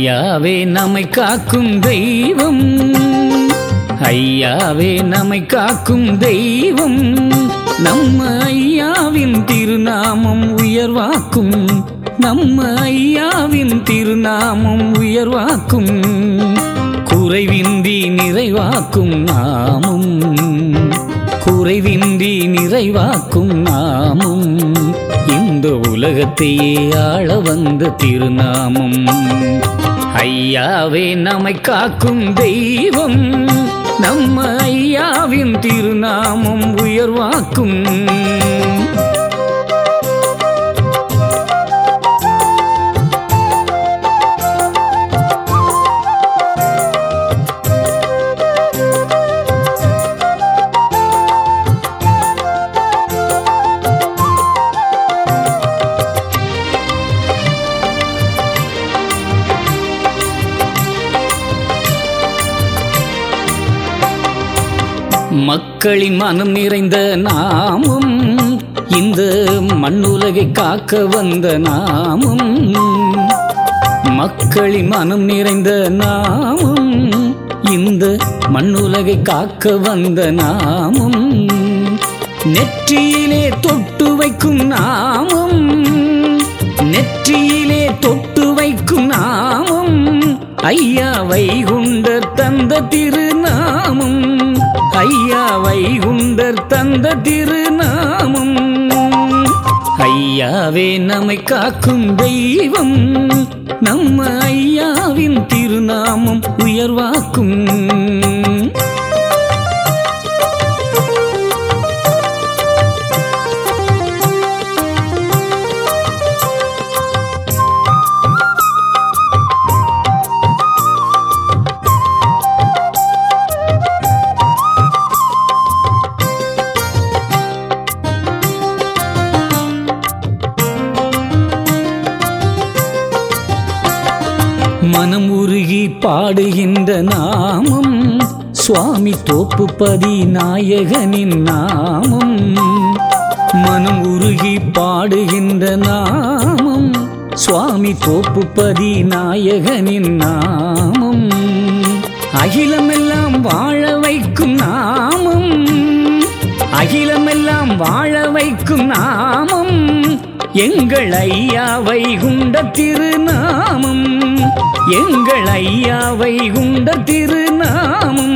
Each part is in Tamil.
ஐயாவே நம்மை காக்கும் தெய்வம் ஐயாவே நம்மை காக்கும் தெய்வம் நம்ம ஐயாவின் திருநாமம் உயர்வாக்கும் நம்ம ஐயாவின் திருநாமம் உயர்வாக்கும் குறைவின்றி நிறைவாக்கும் நாமும் குறைவின்றி நிறைவாக்கும் நாமும் இந்த உலகத்தையே ஆள வந்த திருநாமம் ஐயாவே நம்மை காக்கும் தெய்வம் நம்ம ஐயாவின் திருநாமம் உயர்வாக்கும் மக்களின் மனம் நிறைந்த நாமும் இந்த மண்ணுலகை காக்க வந்த நாமும் மக்களின் மனம் நிறைந்த நாமும் இந்த மண்ணுலகை காக்க வந்த நாமும் நெற்றியிலே தொட்டு வைக்கும் நாமும் நெற்றியிலே தொட்டு வைக்கும் நாமும் ஐயா வைகுண்டர் தந்த திருநாமம் ஐயா வைகுண்டர் தந்த திருநாமம் ஐயாவே நம்மை காக்கும் தெய்வம் நம்ம ஐயாவின் திருநாமம் உயர்வாக்கும் மனம் உருகி பாடுகின்ற நாமம் சுவாமி தோப்புப்பதி நாயகனின் நாமம் மனம் உருகி பாடுகின்ற நாமம் சுவாமி தோப்புப்பதி நாயகனின் நாமம் அகிலமெல்லாம் வாழ வைக்கும் நாமம் அகிலமெல்லாம் வாழ வைக்கும் நாமம் எங்கள் ஐயா வைகுண்ட திருநாமம் எங்கள் ஐயா வைகுண்ட திருநாமம்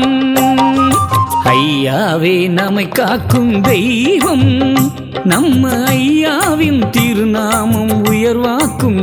ஐயாவே நம்மை காக்கும் தெய்வம் நம்ம ஐயாவின் திருநாமம் உயர்வாக்கும்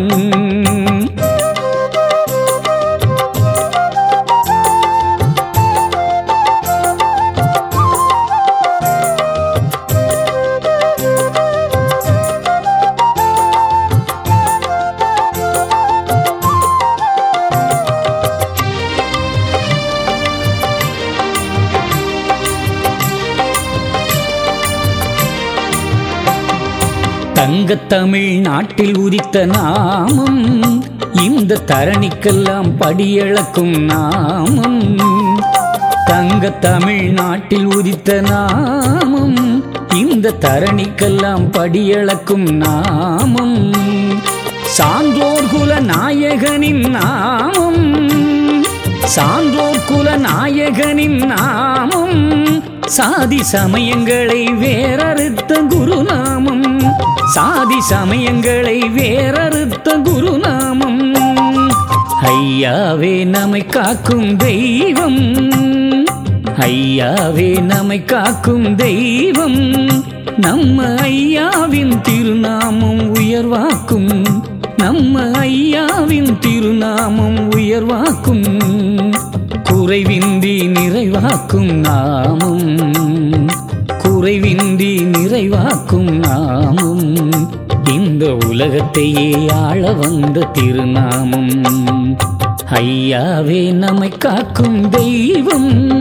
தங்கத் தமிழ் நாட்டில் உதித்த நாமம் இந்த தரணிக்கெல்லாம் படியளக்கும் நாமம் தங்க தமிழ் நாட்டில் உதித்த நாமம் இந்த தரணிக்கெல்லாம் படியளக்கும் நாமம் சான்றோர் குல நாயகனின் நாமம் சான்றோர் குல நாயகனின் நாமம் சாதி சமயங்களை வேறறுத்த குருநாமம் சாதி சமயங்களை வேறறுத்த குருநாமம் ஐயாவே நம்மை காக்கும் தெய்வம் ஐயாவே நம்மை காக்கும் தெய்வம் நம்ம ஐயாவின் திருநாமம் உயர்வாக்கும் நம்ம ஐயாவின் திருநாமம் உயர்வாக்கும் குறைவின்றி நிறைவாக்கும் நாமம் குறைவின்றி நிறைவாக்கும் நாமம் இந்த உலகத்தையே ஆள வந்த திருநாமம் ஐயாவே நம்மை காக்கும் தெய்வம்